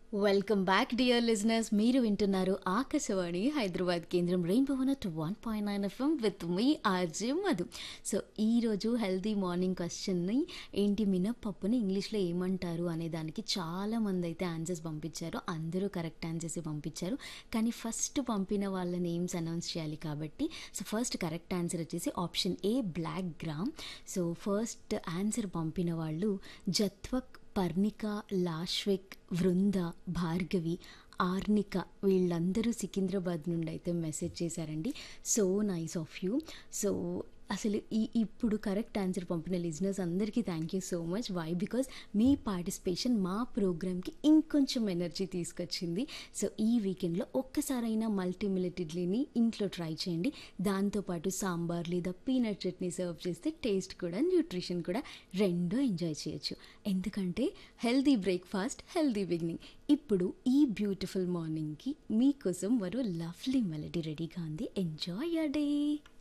welcome back dear listeners మీరు వింటున్నారు ఆకాశవాణి హైదరాబాద్ కేంద్రం rainbow two one point nine FM with మీ ఆర్జే మధు సో ఈరోజు హెల్తీ మార్నింగ్ క్వశ్చన్ని ఏంటి మినప్పప్పుని ఇంగ్లీష్లో ఏమంటారు అనే దానికి చాలా మంది అయితే ఆన్సర్స్ పంపించారు అందరూ కరెక్ట్ ఆన్సర్స్ పంపించారు కానీ ఫస్ట్ పంపిన వాళ్ళ నేమ్స్ అనౌన్స్ చేయాలి కాబట్టి సో ఫస్ట్ కరెక్ట్ ఆన్సర్ వచ్చేసి option A black gram so first answer పంపిన వాళ్ళు జత్వక్ పర్ణిక లాష్విక్ వృంద భార్గవి ఆర్నిక వీళ్ళందరూ సికింద్రాబాద్ నుండి అయితే మెసేజ్ చేశారండి so nice of you so అసలు ఈ ఇప్పుడు కరెక్ట్ ఆన్సర్ పంపిన లిజినర్స్ అందరికీ thank you so much why because మీ పార్టిసిపేషన్ మా ప్రోగ్రామ్కి ఇంకొంచెం ఎనర్జీ తీసుకొచ్చింది సో ఈ వీకెండ్లో ఒక్కసారైనా మల్టీ మిలెట్ ఇడ్లీని ఇంట్లో ట్రై చేయండి దాంతోపాటు సాంబార్ లేదా పీనట్ చట్నీ సర్వ్ చేస్తే టేస్ట్ కూడా న్యూట్రిషన్ కూడా రెండూ ఎంజాయ్ చేయొచ్చు ఎందుకంటే హెల్దీ బ్రేక్ఫాస్ట్ హెల్దీ బిగినింగ్ ఇప్పుడు ఈ బ్యూటిఫుల్ మార్నింగ్కి మీకోసం మరో లవ్లీ మెలడీ రెడీగా ఉంది ఎంజాయ్ యర్ డే